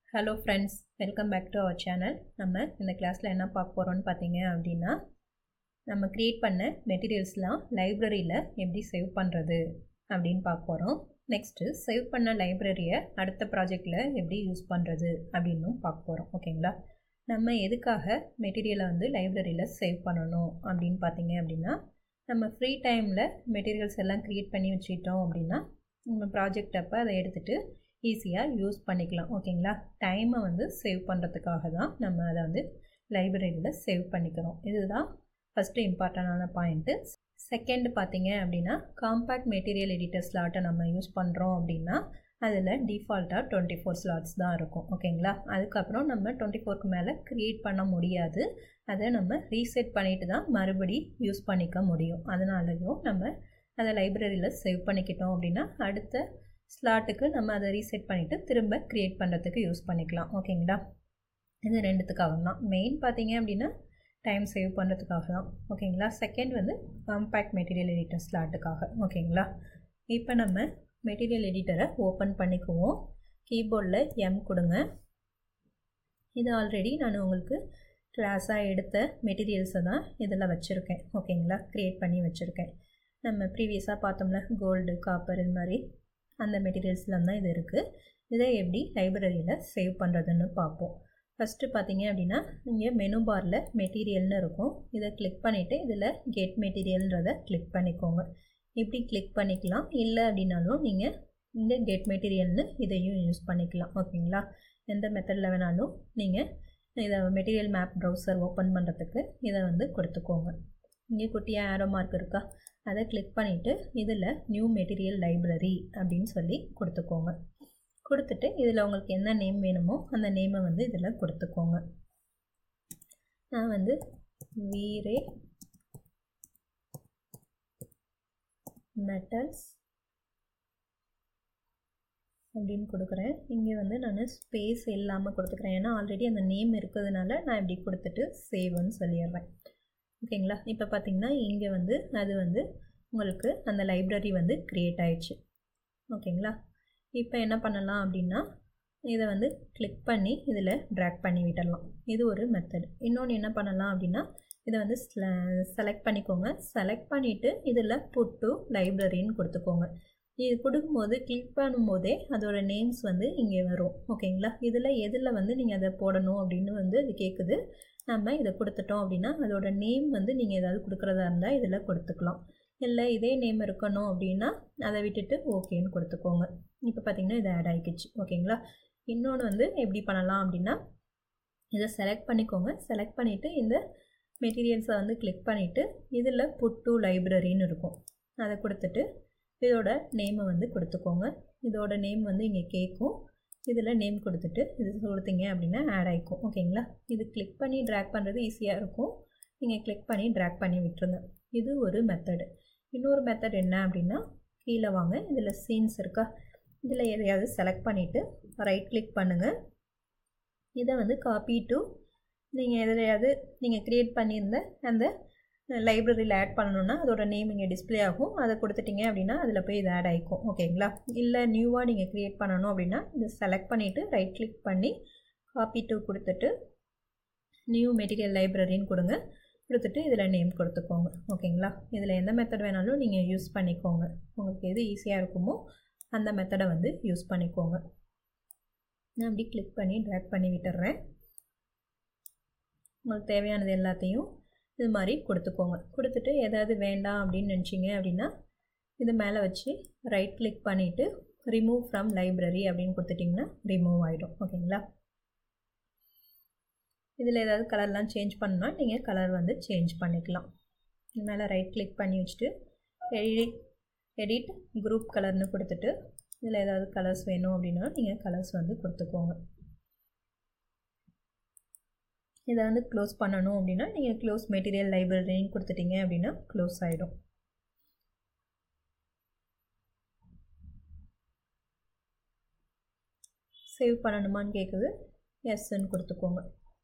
hello friends welcome back to our channel நம்ம இந்த கிளாஸில் என்ன பார்க்க போகிறோம்னு பார்த்தீங்க அப்படின்னா நம்ம க்ரியேட் பண்ண மெட்டீரியல்ஸ்லாம் லைப்ரரியில் எப்படி சேவ் பண்ணுறது அப்படின்னு பார்க்க போகிறோம் நெக்ஸ்ட்டு சேவ் பண்ண லைப்ரரியை அடுத்த ப்ராஜெக்டில் எப்படி யூஸ் பண்ணுறது அப்படின்னும் பார்க்க போகிறோம் ஓகேங்களா நம்ம எதுக்காக மெட்டீரியலை வந்து லைப்ரரியில் சேவ் பண்ணணும் அப்படின்னு பார்த்தீங்க அப்படின்னா நம்ம ஃப்ரீ டைமில் மெட்டீரியல்ஸ் எல்லாம் க்ரியேட் பண்ணி வச்சுக்கிட்டோம் அப்படின்னா நம்ம ப்ராஜெக்ட் அப்போ அதை எடுத்துகிட்டு ஈஸியாக யூஸ் பண்ணிக்கலாம் ஓகேங்களா டைமை வந்து சேவ் பண்ணுறதுக்காக தான் நம்ம அதை வந்து லைப்ரரியில் சேவ் பண்ணிக்கிறோம் இதுதான் ஃபஸ்ட்டு இம்பார்ட்டண்டான பாயிண்ட்டு செகண்ட் பார்த்தீங்க அப்படின்னா காம்பேக்ட் மெட்டீரியல் எடிட்டர் ஸ்லாட்டை நம்ம யூஸ் பண்ணுறோம் அப்படின்னா அதில் டிஃபால்ட்டாக டுவெண்ட்டி ஃபோர் ஸ்லாட்ஸ் தான் இருக்கும் ஓகேங்களா அதுக்கப்புறம் நம்ம டுவெண்ட்டி ஃபோருக்கு மேலே க்ரியேட் பண்ண முடியாது அதை நம்ம ரீசெட் பண்ணிட்டு தான் மறுபடி யூஸ் பண்ணிக்க முடியும் அதனாலையும் நம்ம அதை லைப்ரரியில் சேவ் பண்ணிக்கிட்டோம் அப்படின்னா அடுத்த ஸ்லாட்டுக்கு நம்ம அதை ரீசெட் பண்ணிவிட்டு திரும்ப க்ரியேட் பண்ணுறதுக்கு யூஸ் பண்ணிக்கலாம் ஓகேங்களா இது ரெண்டுத்துக்காக தான் மெயின் பார்த்தீங்க அப்படின்னா டைம் சேவ் பண்ணுறதுக்காக தான் ஓகேங்களா செகண்ட் வந்து காம்பேக்ட் மெட்டீரியல் எடிட்டர் ஸ்லாட்டுக்காக ஓகேங்களா இப்போ நம்ம மெட்டீரியல் எடிட்டரை ஓப்பன் பண்ணிக்குவோம் கீபோர்டில் எம் கொடுங்க இது ஆல்ரெடி நான் உங்களுக்கு கிளாஸாக எடுத்த மெட்டீரியல்ஸை தான் இதில் வச்சுருக்கேன் ஓகேங்களா க்ரியேட் பண்ணி வச்சுருக்கேன் நம்ம ப்ரீவியஸாக பார்த்தோம்ல கோல்டு காப்பர் இது மாதிரி அந்த மெட்டீரியல்ஸ்லாம் தான் இது இருக்குது இதை எப்படி லைப்ரரியில் சேவ் பண்ணுறதுன்னு பார்ப்போம் ஃபஸ்ட்டு பார்த்தீங்க அப்படின்னா இங்கே மெனு பாரில் மெட்டீரியல்னு இருக்கும் இதை கிளிக் பண்ணிவிட்டு இதில் கெட் மெட்டீரியல்ன்றதை கிளிக் பண்ணிக்கோங்க இப்படி கிளிக் பண்ணிக்கலாம் இல்லை அப்படின்னாலும் நீங்கள் இந்த கெட் மெட்டீரியல்னு இதையும் யூஸ் பண்ணிக்கலாம் ஓகேங்களா எந்த மெத்தடில் வேணாலும் நீங்கள் இதை மெட்டீரியல் மேப் ப்ரௌசர் ஓப்பன் பண்ணுறதுக்கு இதை வந்து கொடுத்துக்கோங்க இங்கே குட்டியாக ஆரோ மார்க் இருக்கா அதை கிளிக் பண்ணிவிட்டு இதில் நியூ மெட்டீரியல் லைப்ரரி அப்படின்னு சொல்லி கொடுத்துக்கோங்க கொடுத்துட்டு இதில் உங்களுக்கு என்ன நேம் வேணுமோ அந்த நேமை வந்து இதில் கொடுத்துக்கோங்க நான் வந்து வீரே மெட்டல்ஸ் அப்படின்னு கொடுக்குறேன் இங்கே வந்து நான் ஸ்பேஸ் இல்லாமல் கொடுத்துக்கிறேன் ஏன்னா ஆல்ரெடி அந்த நேம் இருக்கிறதுனால நான் இப்படி கொடுத்துட்டு சேவ்னு சொல்லிடுறேன் ஓகேங்களா இப்போ பார்த்தீங்கன்னா இங்கே வந்து அது வந்து உங்களுக்கு அந்த லைப்ரரி வந்து க்ரியேட் ஆயிடுச்சு ஓகேங்களா இப்போ என்ன பண்ணலாம் அப்படின்னா இதை வந்து கிளிக் பண்ணி இதில் ட்ராக் பண்ணி விட்டுடலாம் இது ஒரு மெத்தட் இன்னொன்று என்ன பண்ணலாம் அப்படின்னா இதை வந்து செலக்ட் பண்ணிக்கோங்க செலக்ட் பண்ணிவிட்டு இதில் புட்டு லைப்ரரின்னு கொடுத்துக்கோங்க இது கொடுக்கும்போது கிளிக் பண்ணும்போதே அதோட நேம்ஸ் வந்து இங்கே வரும் ஓகேங்களா இதில் எதில் வந்து நீங்கள் அதை போடணும் அப்படின்னு வந்து அது கேட்குது நம்ம இதை கொடுத்துட்டோம் அப்படின்னா அதோட நேம் வந்து நீங்கள் ஏதாவது கொடுக்குறதா இருந்தால் இதில் கொடுத்துக்கலாம் இல்லை இதே நேம் இருக்கணும் அப்படின்னா அதை விட்டுட்டு ஓகேன்னு கொடுத்துக்கோங்க இப்போ பார்த்திங்கன்னா இது ஆட் ஆகிக்கிச்சு ஓகேங்களா இன்னொன்று வந்து எப்படி பண்ணலாம் அப்படின்னா இதை செலக்ட் பண்ணிக்கோங்க செலக்ட் பண்ணிவிட்டு இந்த மெட்டீரியல்ஸை வந்து கிளிக் பண்ணிவிட்டு இதில் புட்டு லைப்ரரின்னு இருக்கும் அதை கொடுத்துட்டு இதோட நேமை வந்து கொடுத்துக்கோங்க இதோட நேம் வந்து இங்கே கேட்கும் இதில் நேம் கொடுத்துட்டு இது கொடுத்தீங்க அப்படின்னா ஆட் ஆகிக்கும் ஓகேங்களா இது கிளிக் பண்ணி ட்ராக் பண்ணுறது ஈஸியாக இருக்கும் நீங்கள் கிளிக் பண்ணி ட்ராக் பண்ணி விட்டுருங்க இது ஒரு மெத்தடு இன்னொரு மெத்தட் என்ன அப்படின்னா கீழே வாங்க இதில் சீன்ஸ் இருக்கா இதில் எதையாவது செலக்ட் பண்ணிவிட்டு ரைட் கிளிக் பண்ணுங்கள் இதை வந்து காப்பி டு நீங்கள் எதையாவது நீங்கள் க்ரியேட் பண்ணியிருந்த அந்த லைப்ரரியில் ஆட் பண்ணணுன்னா அதோட நேம் இங்கே டிஸ்பிளே ஆகும் அதை கொடுத்துட்டிங்க அப்படின்னா அதில் போய் இது ஆட் ஆகிக்கும் ஓகேங்களா இல்லை நியூவாக நீங்கள் க்ரியேட் பண்ணணும் அப்படின்னா இதை செலக்ட் பண்ணிவிட்டு ரைட் கிளிக் பண்ணி காப்பி டு கொடுத்துட்டு நியூ மெட்டீரியல் லைப்ரரின்னு கொடுங்க கொடுத்துட்டு இதில் நேம் கொடுத்துக்கோங்க ஓகேங்களா இதில் எந்த மெத்தட் வேணாலும் நீங்கள் யூஸ் பண்ணிக்கோங்க உங்களுக்கு எது ஈஸியாக இருக்குமோ அந்த மெத்தடை வந்து யூஸ் பண்ணிக்கோங்க நான் அப்படி கிளிக் பண்ணி ட்ராக் பண்ணி விட்டுறேன் உங்களுக்கு தேவையானது எல்லாத்தையும் இது மாதிரி கொடுத்துக்கோங்க கொடுத்துட்டு எதாவது வேண்டாம் அப்படின்னு நினச்சிங்க அப்படின்னா இது மேலே வச்சு ரைட் கிளிக் பண்ணிவிட்டு ரிமூவ் ஃப்ரம் லைப்ரரி அப்படின்னு கொடுத்துட்டிங்கன்னா ரிமூவ் ஆகிடும் ஓகேங்களா இதில் ஏதாவது கலர்லாம் சேஞ்ச் பண்ணால் நீங்கள் கலர் வந்து சேஞ்ச் பண்ணிக்கலாம் மேலே ரைட் கிளிக் பண்ணி வச்சுட்டு எடிட் எடிட் குரூப் கலர்னு கொடுத்துட்டு இதில் ஏதாவது கலர்ஸ் வேணும் அப்படின்னா நீங்கள் கலர்ஸ் வந்து கொடுத்துக்கோங்க இதை வந்து க்ளோஸ் பண்ணணும் அப்படின்னா நீங்கள் க்ளோஸ் மெட்டீரியல் லைப்ரரின்னு கொடுத்துட்டீங்க அப்படின்னா க்ளோஸ் ஆகிடும் சேவ் பண்ணணுமான்னு கேட்குது எஸ்ன்னு கொடுத்துக்கோங்க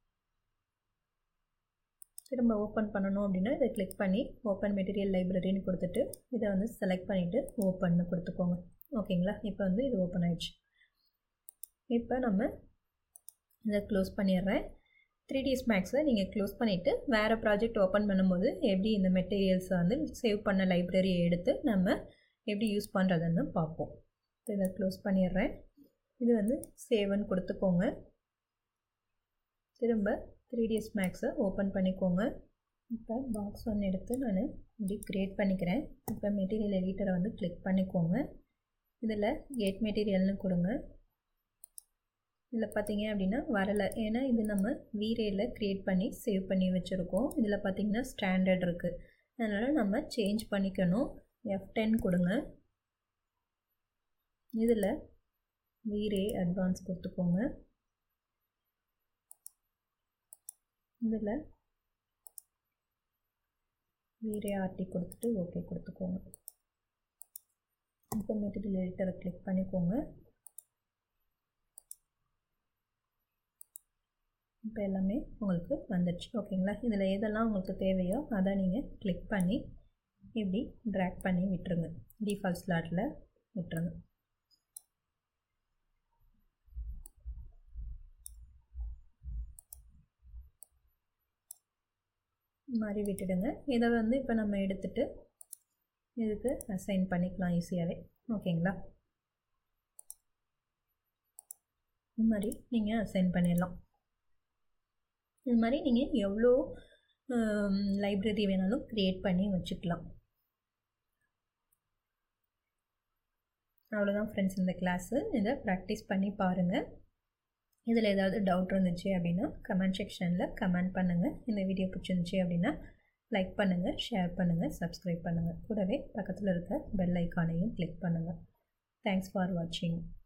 திரும்ப ஓப்பன் பண்ணணும் அப்படின்னா இதை கிளிக் பண்ணி ஓப்பன் மெட்டீரியல் லைப்ரரின்னு கொடுத்துட்டு இதை வந்து செலக்ட் பண்ணிவிட்டு ஓப்பன்னு கொடுத்துக்கோங்க ஓகேங்களா இப்போ வந்து இது ஓப்பன் ஆயிடுச்சு இப்போ நம்ம இதை க்ளோஸ் பண்ணிடுறேன் த்ரீ டிஎஸ் மேக்ஸை நீங்கள் க்ளோஸ் பண்ணிவிட்டு வேறு ப்ராஜெக்ட் ஓப்பன் பண்ணும்போது எப்படி இந்த மெட்டீரியல்ஸை வந்து சேவ் பண்ண லைப்ரரியை எடுத்து நம்ம எப்படி யூஸ் பண்ணுறதுன்னு பார்ப்போம் இதை க்ளோஸ் பண்ணிடுறேன் இது வந்து சேவன் கொடுத்துக்கோங்க திரும்ப த்ரீ டிஎஸ் மேக்ஸை ஓப்பன் பண்ணிக்கோங்க இப்போ பாக்ஸ் ஒன்று எடுத்து நான் இப்படி க்ரியேட் பண்ணிக்கிறேன் இப்போ மெட்டீரியல் எடிட்டரை வந்து கிளிக் பண்ணிக்கோங்க இதில் கேட் மெட்டீரியல்னு கொடுங்க இதில் பார்த்தீங்க அப்படின்னா வரலை ஏன்னா இது நம்ம வீரேயில் க்ரியேட் பண்ணி சேவ் பண்ணி வச்சுருக்கோம் இதில் பார்த்தீங்கன்னா ஸ்டாண்டர்ட் இருக்குது அதனால் நம்ம சேஞ்ச் பண்ணிக்கணும் எஃப் டென் கொடுங்க இதில் வீரே அட்வான்ஸ் கொடுத்துக்கோங்க இதில் வீரே ஆர்டி கொடுத்துட்டு ஓகே கொடுத்துக்கோங்க இப்போ மெட்டீரியல் எடிட்டரை கிளிக் பண்ணிக்கோங்க இப்போ எல்லாமே உங்களுக்கு வந்துடுச்சு ஓகேங்களா இதில் எதெல்லாம் உங்களுக்கு தேவையோ அதை நீங்கள் கிளிக் பண்ணி இப்படி ட்ராக் பண்ணி விட்டுருங்க டிஃபால்ட் ஸ்லாட்டில் விட்டுருங்க மாதிரி விட்டுடுங்க இதை வந்து இப்போ நம்ம எடுத்துகிட்டு இதுக்கு அசைன் பண்ணிக்கலாம் ஈஸியாகவே ஓகேங்களா இது மாதிரி நீங்கள் அசைன் பண்ணிடலாம் இது மாதிரி நீங்கள் எவ்வளோ லைப்ரரி வேணாலும் க்ரியேட் பண்ணி வச்சுக்கலாம் அவ்வளோதான் ஃப்ரெண்ட்ஸ் இந்த கிளாஸு இதை ப்ராக்டிஸ் பண்ணி பாருங்கள் இதில் ஏதாவது டவுட் இருந்துச்சு அப்படின்னா கமெண்ட் செக்ஷனில் கமெண்ட் பண்ணுங்கள் இந்த வீடியோ பிடிச்சிருந்துச்சி அப்படின்னா லைக் பண்ணுங்கள் ஷேர் பண்ணுங்கள் சப்ஸ்கிரைப் பண்ணுங்கள் கூடவே பக்கத்தில் இருக்க பெல் ஐக்கானையும் கிளிக் பண்ணுங்கள் தேங்க்ஸ் ஃபார் வாட்சிங்